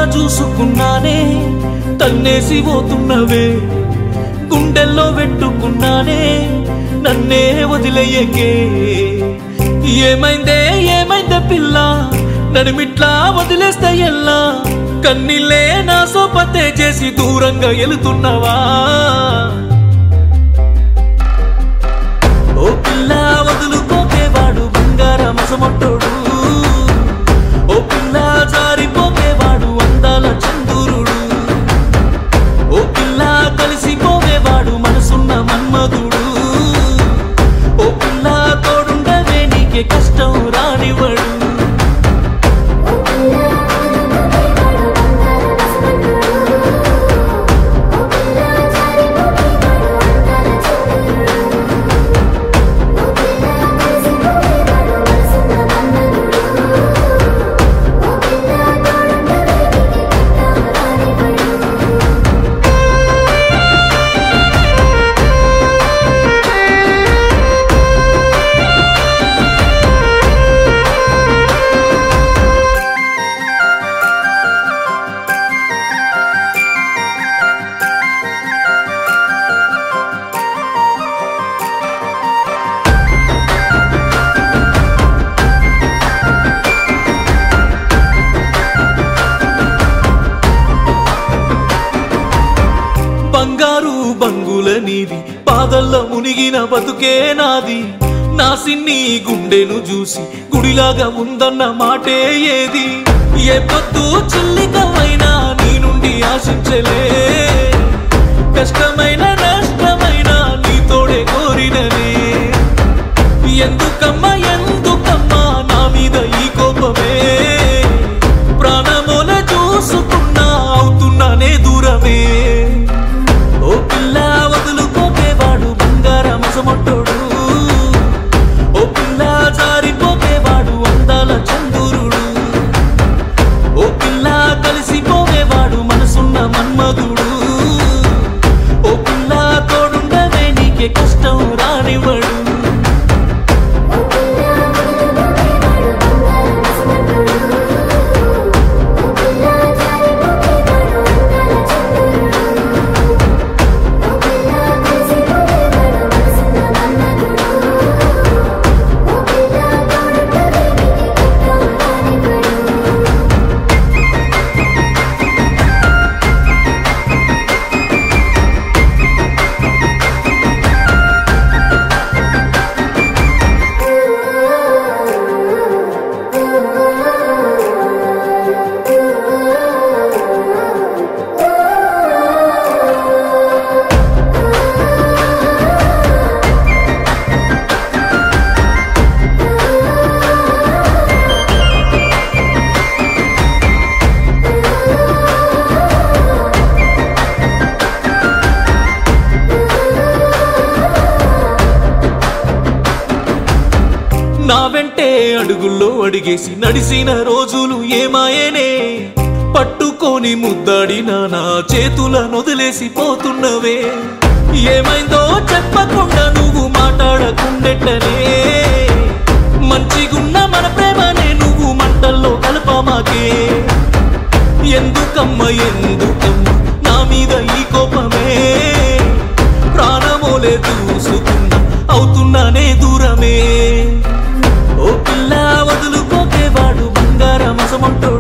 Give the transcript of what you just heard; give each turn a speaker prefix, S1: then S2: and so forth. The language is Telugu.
S1: చూసుకున్నానే తన్నేసి పోతున్నవే గుండెల్లో పెట్టుకున్నానే నన్నే వదిలేయకే ఏమైందే ఏమైందే పిల్ల నడిమిట్లా వదిలేస్తే ఎల్లా కన్నీళ్ళే నా సోపతే చేసి దూరంగా వెళుతున్నవా ఓ పిల్ల వదులుకోకే వాడు బంగారం అసమొట్టోడు ఓ పిల్ల జారిపోకే వాడు అందాల చందూరుడు ఓ పిల్ల కలిసిపోవే వాడు మనసున్న మన్మధుడు ఓ పిల్ల తోడుండవే నీకే కష్టం రానివ్వడు
S2: ఓ పిల్ల వదులుకోకే వాడు బంగారం అసమంటుడు ఓ పిల్ల జారిపోకే వాడు అందాల చంద్రుడు ఓ పిల్ల కలిసిపోకే వాడు మనసున్న మన్మధుడు ఓ పిల్ల తోడుండవే నీకే కష్టం రానివ్వడు
S1: బంగారు బంగుల నీది పాదల్ల మునిగిన బతుకే నాది నా సిన్ని గుండెను చూసి గుడిలాగా ఉందన్న మాటే ఏది ఏ పొద్దు చిల్లికమైనా నీ నుండి ఆశించలే కష్టమైన నష్టమైన నీ తోడే కోరిననే ఎందుకమ్మా ఎందుకమ్మా నా మీద ఈ కోపమే ప్రాణముల చూసుకున్నా అవుతున్నానే దూరమే ఓ పిల్ల వదులుకోకే వాడు బంగారం అసమొట్టోడు ఓ పిల్ల జారిపోకే వాడు అందాల చందూరుడు ఓ పిల్ల కలిసిపోవే వాడు మనసున్న మన్మధుడు ఓ పిల్ల తోడుండవే నీకే కష్టం రానివ్వడు
S2: ఓ పిల్ల వదులుకోకే వాడు బంగారం అసమంటుడు ఓ పిల్ల జారిపోకే వాడు అందాల చంద్రుడు ఓ పిల్ల కలిసిపోకే వాడు మనసున్న మన్మధుడు ఓ పిల్ల తోడుండవే నీకే కష్టం రానివ్వడు
S1: నా వెంటే అడుగుల్లో అడిగేసి నడిసిన రోజులు ఏమాయేనే పట్టుకొని ముద్దాడిన నా చేతుల నొదిలేసి పోతున్నవే ఏమైందో చెప్పకుండా నువ్వు మాట్లాడకుండెట్టనే మంచిగున్న మన ప్రేమనే నువ్వు మంటల్లో కలపమాకే ఎందుకమ్మ ఎందుకమ్మ నా మీద ఈ కోపమే ప్రాణమోలే దూసుకున్నా అవుతున్నానే దూరమే ఓ పిల్ల వదులుకోకే వాడు బంగారం అసమంటోడు